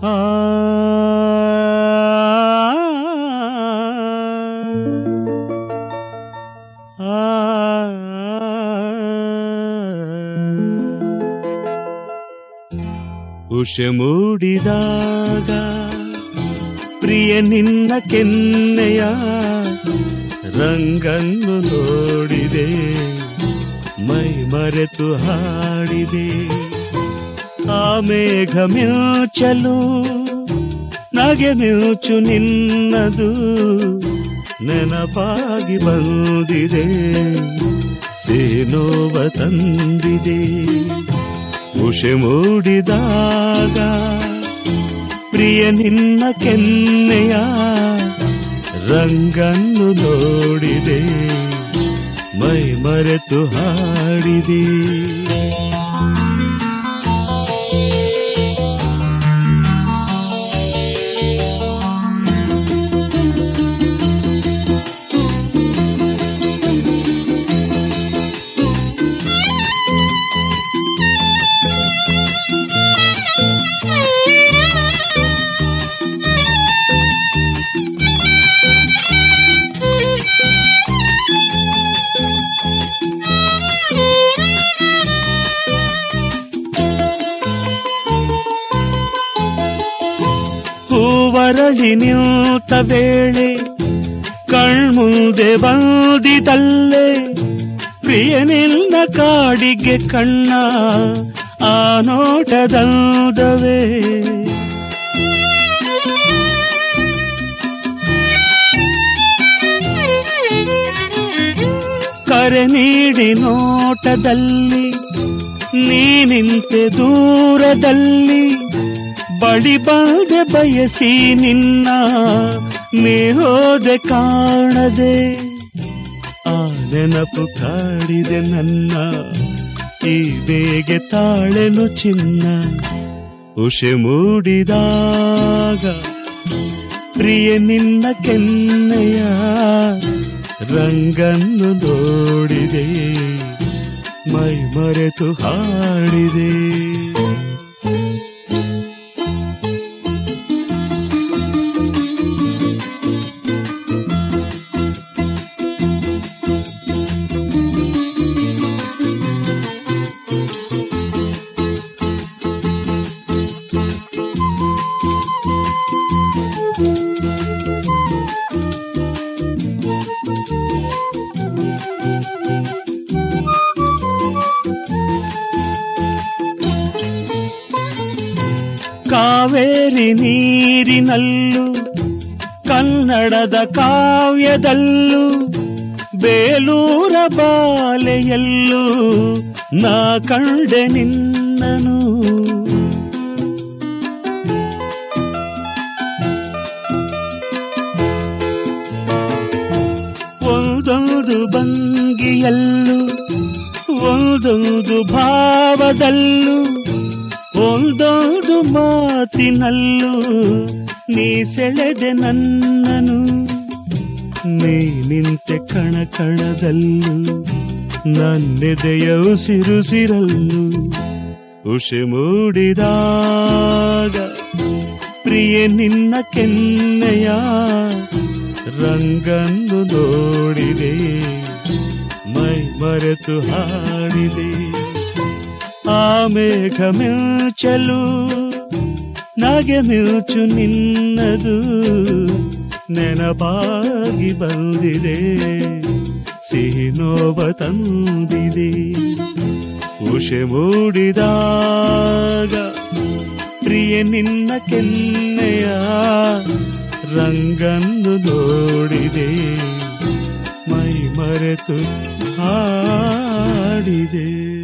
ಆ ಉಷ ಮೂಡಿದಾಗ ಪ್ರಿಯ ನಿನ್ನ ಕೆನ್ನೆಯ ರಂಗನ್ನು ನೋಡಿದೆ ಮೈ ಮರೆತು ಹಾಡಿದೆ ಆ ಮೇಘ ಮಿಂಚಲು ನಗೆ ಮಿಂಚು ನಿನ್ನದು ನೆನಪಾಗಿ ಬಂದಿದೆ ಸೇನೋವ ತಂದಿದೆ ಉಷೆ ಮೂಡಿದಾಗ ಪ್ರಿಯ ನಿನ್ನ ಕೆನ್ನೆಯ ರಂಗನ್ನು ನೋಡಿದೆ ಮೈ ಮರೆತು ಹಾಡಿದೆ ಹೂವರಳಿ ನಿಂತ ವೇಳೆ ಕಣ್ಮುಂದೆ ಬಂದಿದಲ್ಲೇ ಪ್ರಿಯನಿಲ್ಲ ಕಾಡಿಗೆ ಕಣ್ಣ ಆ ನೋಟದಂದವೇ ಕರೆ ನೀಡಿ ನೋಟದಲ್ಲಿ ನೀ ನಿಂತೆ ದೂರದಲ್ಲಿ ಬಳಿ ಬಾದೆ ಬಯಸಿ ನಿನ್ನ ನೀ ಹೋದೆ ಕಾಣದೆ ಆ ನೆನಪು ಕಾಡಿದೆ ನನ್ನ ಈ ಬೇಗೆ ತಾಳೆನು ಚಿನ್ನ ಉಷೆ ಮೂಡಿದಾಗ ಪ್ರಿಯ ನಿನ್ನ ಕೆನ್ನೆಯ ರಂಗನ್ನು ನೋಡಿದೆ ಮೈ ಮರೆತು ಹಾಡಿದೆ ಕಾವೇರಿ ನೀರಿನಲ್ಲೂ ಕನ್ನಡದ ಕಾವ್ಯದಲ್ಲೂ ಬೇಲೂರ ಬಾಲೆಯಲ್ಲೂ ನಾ ಕಂಡೆ ನಿನ್ನನು ಒಂದೊಂದು ಭಂಗಿಯಲ್ಲೂ ಒಂದೊಂದು ಭಾವದಲ್ಲೂ ಒಂದೊಂದು ಮಾತಿನಲ್ಲೂ ನೀ ಸೆಳೆದೆ ನನ್ನನು ನೀ ನಿಂತೆ ಕಣ ಕಣದಲ್ಲೂ ನನ್ನೆದೆಯ ಉಸಿರುಸಿರಲ್ಲೂ ಉಷೆ ಮೂಡಿದಾಗ ಪ್ರಿಯ ನಿನ್ನ ಕೆನ್ನೆಯ ರಂಗನ್ನು ನೋಡಿದೆ ಮೈ ಮರೆತು ಹಾಡಿದೆ ಆ ಮೇಘ ಮಿಂಚಲು ನಗೆ ಮಿಂಚು ನಿನ್ನದು ನೆನಪಾಗಿ ಬಂದಿದೆ ಸಿಹಿ ನೋವ ತಂದಿದೆ ಉಷೆ ಮೂಡಿದಾಗ ಪ್ರಿಯ ನಿನ್ನ ಕೆನ್ನೆಯ ರಂಗನ್ನು ನೋಡಿದೆ ಮೈ ಮರೆತು ಹಾಡಿದೆ